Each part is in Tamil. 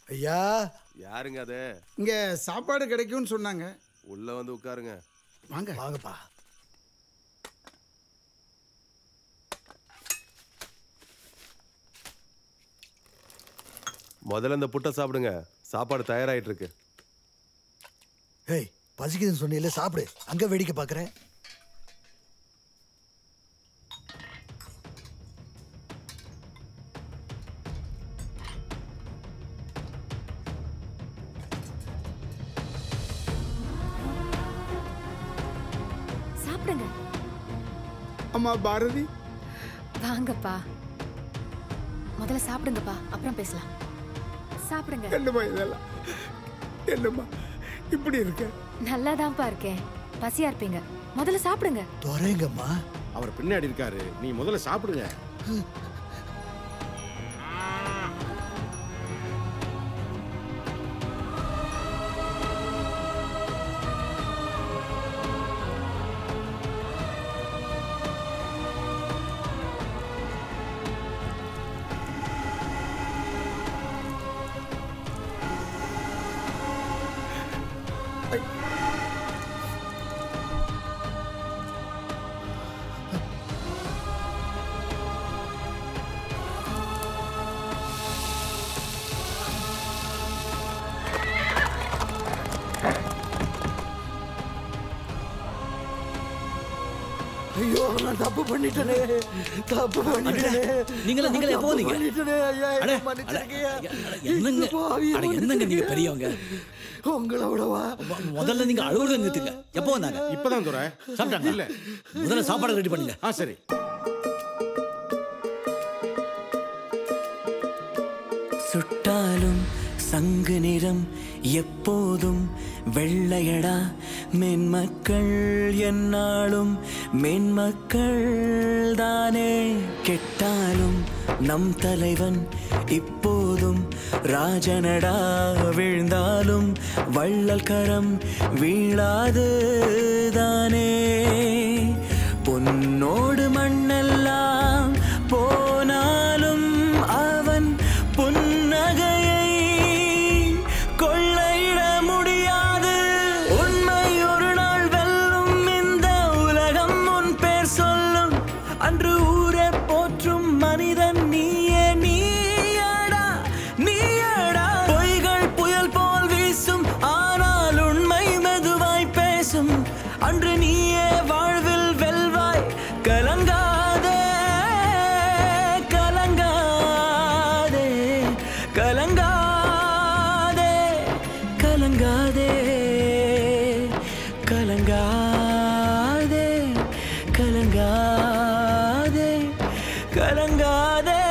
ஐயா யாருங்க அது இங்க சாப்பாடு கிடைக்கும்னு சொன்னாங்க உள்ள வந்து உட்காருங்க வாங்க வாங்கப்பா முதல்ல இந்த புட்டை சாப்பிடுங்க சாப்பாடு தயாராயிட்டு இருக்கு ஏய் பசிக்குதுன்னு சொன்னீங்களே சாப்பிடு அங்க வேடிக்கை பார்க்குறேன் சாப்பிடுங்க அம்மா பாரதி வாங்கப்பா முதல்ல சாப்பிடுங்கப்பா அப்புறம் பேசலாம் சாப்பிடுங்க என்னம்மா இதெல்லாம் என்னம்மா இப்படி இருக்க நல்லாதான்ப்பா இருக்கேன் பசியா இருப்பீங்க முதல்ல சாப்பிடுங்க துறைங்கம்மா அவர் பின்னாடி இருக்காரு நீ முதல்ல சாப்பிடுங்க ஐயோ நான் தப்பு பண்ணிட்டேனே தப்பு பண்ணிட்டேனே நீங்களா நீங்களா எப்போ வந்தீங்க பண்ணிட்டேனே ஐயா அட, என்னை அட, மன்னிச்சிருக்கீங்க அட, என்னங்க பாவி, அட, என்னங்க நீங்க பெரியவங்க உங்களை விடவா மொ- முதல்ல நீங்க அழுகுறத நிறுத்துங்க எப்போ வந்தாங்க இப்பதான் துறை சாப்பிட்டாங்க இல்ல முதல்ல சாப்பாடு ரெடி பண்ணுங்க ஆ சரி சுட்டாலும் சங்கு நிறம் எப்போதும் வெள்ளையடா மேன்மக்கள் என்னாலும் மேன்மக்கள் தானே கெட்டாலும் நம் தலைவன் இப்போதும் ராஜனடா வீழ்ந்தாலும் வள்ளல் கரம் வீழாது தானே பொன்னோடு மண்ணெல்லாம் போனாலும் அவன் புன்னகையை கொள்ளையிட முடியாது உண்மை ஒரு நாள் வெல்லும் இந்த உலகம் உன் பேர் சொல்லும் அன்று ஊரே போற்றும் மனிதன் நீயே நீயடா நீயடா பொய்கள் புயல் போல் வீசும் ஆனால் உண்மை மெதுவாய் பேசும் அன்று நீயே வாழ்வில் வெல்வாய் கலங்காதே கலங்காதே கலங்காதே கலங்காதே கலங்காதே கலங்காதே கலங்காதே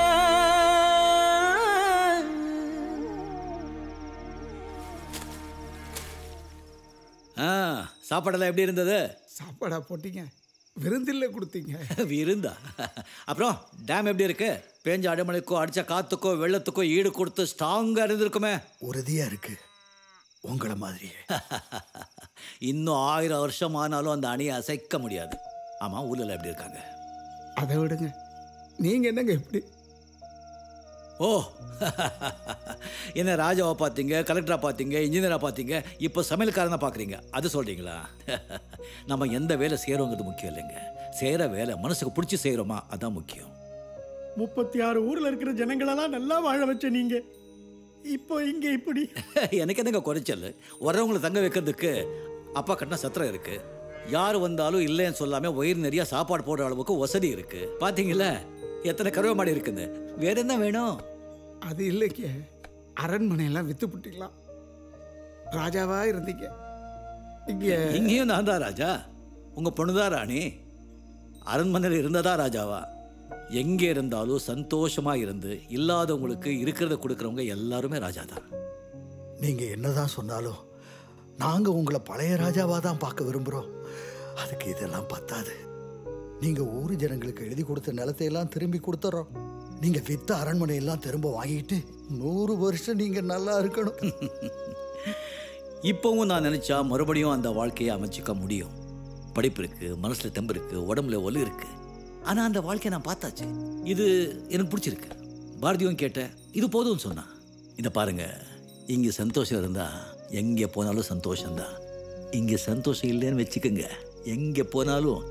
ஆ சாப்பாடெல்லாம் எப்படி இருந்தது சாப்பாடா போட்டீங்க விருந்தில்ல கொடுத்தீங்க விருந்தா அப்புறம் டேம் எப்படி இருக்கு பேஞ்ச அடைமழைக்கோ அடிச்ச காத்துக்கோ வெள்ளத்துக்கோ ஈடு கொடுத்து ஸ்ட்ராங்கா இருந்திருக்குமே உறுதியா இருக்கு உங்களை மாதிரியே இன்னும் ஆயிரம் வருஷம் ஆனாலும் அந்த அணியை அசைக்க முடியாது ஆமா ஊர்ல எப்படி இருக்காங்க அதை விடுங்க நீங்க என்னங்க இப்படி ஓ என்ன ராஜாவை பார்த்தீங்க கலெக்டரா பார்த்தீங்க இன்ஜினியரா பார்த்தீங்க இப்போ சமையல்காரனை பார்க்குறீங்க அது சொல்றீங்களா நம்ம எந்த வேலை செய்கிறோங்கிறது முக்கியம் இல்லைங்க செய்கிற வேலை மனசுக்கு பிடிச்சி செய்கிறோமா அதான் முக்கியம் முப்பத்தி ஆறு ஊர்ல இருக்கிற ஜனங்களெல்லாம் நல்லா வாழ வச்ச நீங்க இப்போ இங்க இப்படி எனக்கு என்னங்க குறைச்சல் வர்றவங்களை தங்க வைக்கிறதுக்கு அப்பா கட்டின சத்திரம் இருக்கு யார் வந்தாலும் இல்லைன்னு சொல்லாம வயிறு நிறைய சாப்பாடு போடுற அளவுக்கு வசதி இருக்கு பாத்தீங்களா எத்தனை கருவ மாடி இருக்குன்னு வேற என்ன வேணும் அது இல்லைங்க அரண்மனையெல்லாம் வித்து புட்டிக்கலாம் ராஜாவா இருந்தீங்க இங்க இங்கேயும் நான் தான் ராஜா உங்க பொண்ணுதான் ராணி அரண்மனையில் இருந்ததா ராஜாவா எங்கே இருந்தாலும் சந்தோஷமா இருந்து இல்லாதவங்களுக்கு இருக்கிறத கொடுக்கறவங்க எல்லாருமே ராஜா தான் நீங்க என்னதான் சொன்னாலும் நாங்க உங்களை பழைய ராஜாவா தான் பார்க்க விரும்புறோம் அதுக்கு இதெல்லாம் பத்தாது நீங்க ஊர் ஜனங்களுக்கு எழுதி கொடுத்த நிலத்தை எல்லாம் திரும்பி கொடுத்துறோம் நீங்க வித்த அரண்மனை எல்லாம் திரும்ப வாங்கிட்டு நூறு வருஷம் நீங்க நல்லா இருக்கணும் இப்போவும் நான் நினைச்சா மறுபடியும் அந்த வாழ்க்கையை அமைச்சிக்க முடியும் படிப்பு இருக்கு மனசுல தெம்பு இருக்கு உடம்புல ஒலு இருக்கு ஆனா அந்த வாழ்க்கையை நான் பார்த்தாச்சு இது எனக்கு பிடிச்சிருக்கு பாரதியும் கேட்டேன் இது போதும்னு சொன்னான் இந்த பாருங்க இங்கே சந்தோஷம் இருந்தா எங்கே போனாலும் சந்தோஷம்தான் இங்கே சந்தோஷம் இல்லைன்னு வச்சுக்கோங்க எங்கே போனாலும்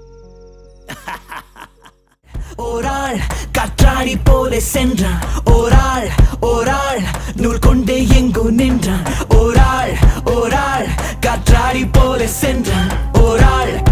ஓராள் காற்றாடி போல சென்றான் ஓராள் ஓராள் நூல் கொண்டே எங்கோ நின்றான் ஓராள் ஓராள் காற்றாடி போல சென்றான் ஓராள்